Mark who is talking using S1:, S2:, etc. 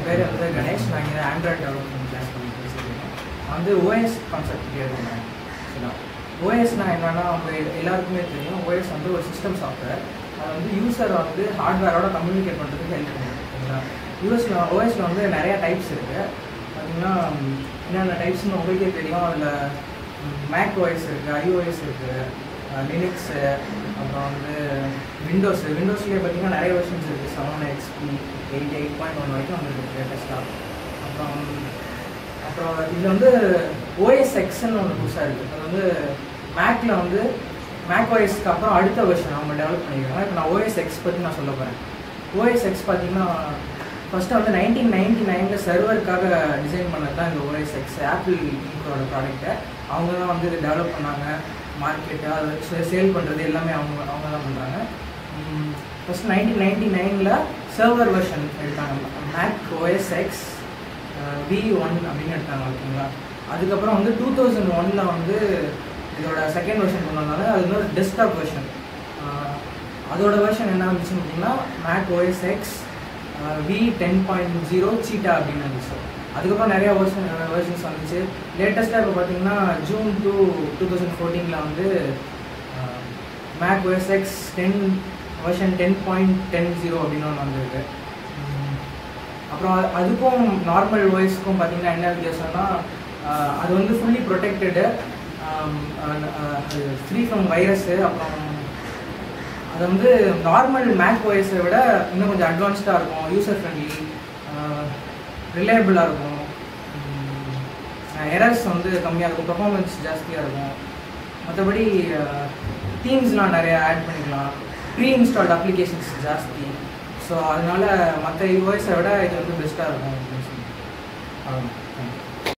S1: பேர் வந்து கணேஷ் நான் இங்கே ஆண்ட்ராய்ட் டெவலப்மெண்ட் கிளாஸ் பண்ணி பேசியிருக்கேன் நான் வந்து ஓஎஸ் கான்செப்ட் கேட்குறேன் சரிங்களா ஓஎஸ்னா என்னன்னா அவங்க எல்- எல்லாருக்குமே தெரியும் ஓஎஸ் வந்து ஒரு சிஸ்டம் சாஃப்ட்வேர் அது வந்து யூசர் வந்து ஹார்ட்வேரோட கம்யூனிகேட் பண்ணுறதுக்கு ஹெல்ப் பண்ணும் சரிங்களா யூஎஸ்ல ஓஎஸ்ல வந்து நிறைய டைப்ஸ் இருக்குது பார்த்தீங்கன்னா ம், என்னென்ன டைப்ஸ்னு உங்களுக்கே தெரியும் அதில் மேக் ஓஎஸ் இருக்குது ஐஓஎஸ் இருக்குது லினக்ஸு அப்புறம் வந்து விண்டோஸ் விண்டோஸ்லேயே பார்த்தீங்கன்னா நிறைய வெர்ஷன்ஸ் இருக்குது seven X P eight eight point one வரைக்கும் வந்துருக்கு லேட்டஸ்ட்டாக அப்புறம் அப்புறம் இதில் வந்து ஓஎஸ் எக்ஸ்ன்னு ஒன்று புதுசாக இருக்குது அது வந்து மேக்ல வந்து மேக் ஓஎஸ்க்கு அப்புறம் அடுத்த வெர்ஷன் அவங்க டெவலப் பண்ணியிருக்காங்க இப்போ நான் ஓஎஸ் எக்ஸ் பற்றி நான் சொல்ல போகிறேன் ஓஎஸ் எக்ஸ் பார்த்தீங்கன்னா ஃபஸ்ட்டு வந்து நைன்டீன் நைன்டி நைனில் சர்வருக்காக டிசைன் பண்ணது தான் இந்த ஓஎஸ் எக்ஸ் ஆப்பிள் இன்கோட ப்ராடக்ட்டை அவங்க தான் வந்து இதை டெவலப் பண்ணாங்க மார்க்கெட்டு அதை சேல் பண்ணுறது எல்லாமே அவங்க அவங்க தான் பண்ணுறாங்க ஃபஸ்ட் நைன்டீன் நைன்டி நைனில் சர்வர் வெர்ஷன் எடுத்தாங்க Mac O S X V one அப்படின்னு எடுத்தாங்க ஓகேங்களா அதுக்கப்புறம் வந்து டூ தௌசண்ட் ஒனில் வந்து இதோட செகண்ட் வெர்ஷன் கொண்டு வந்தாங்க அது வந்து ஒரு டெஸ்க்டாப் வெர்ஷன் அதோட வெர்ஷன் என்ன இருந்துச்சுன்னு பார்த்தீங்கன்னா Mac O S X V ten point zero Cheetah அப்படின்னு இருந்துச்சு அதுக்கப்புறம் நிறைய வெர்ஷன் வெர்ஷன்ஸ் வந்துச்சு லேட்டஸ்ட்டாக இப்போ பார்த்தீங்கன்னா ஜூன் டூ டூ தௌசண்ட் ஃபோர்டீனில் வந்து Mac O S X ten version ten point ten zero அப்படின்னு ஒன்று வந்திருக்கு உம், அப்புறம் அது- அதுக்கும் நார்மல் வாய்ஸ்க்கும் பார்த்தீங்கன்னா என்ன வித்தியாசம்னா ஆஹ், அது வந்து fully protected free from virus அப்புறம் அது வந்து நார்மல் மேக் ஓஎஸை விட இன்னும் கொஞ்சம் அட்வான்ஸ்டாக இருக்கும் யூசர் ஃப்ரெண்ட்லி ரிலையபிளாக இருக்கும் எரர்ஸ் வந்து கம்மியாக இருக்கும் பெர்ஃபார்மன்ஸ் ஜாஸ்தியாக இருக்கும் மற்றபடி தீம்ஸ்லாம் நிறைய ஆட் பண்ணிக்கலாம் ப்ரீ இன்ஸ்டால்ட் அப்ளிகேஷன்ஸ் ஜாஸ்தி ஸோ அதனால மற்ற ஓஎஸை விட இது வந்து பெஸ்ட்டாக இருக்கும் அப்படின்னு சொல்லி அவ்வளோதான் தேங்க்யூ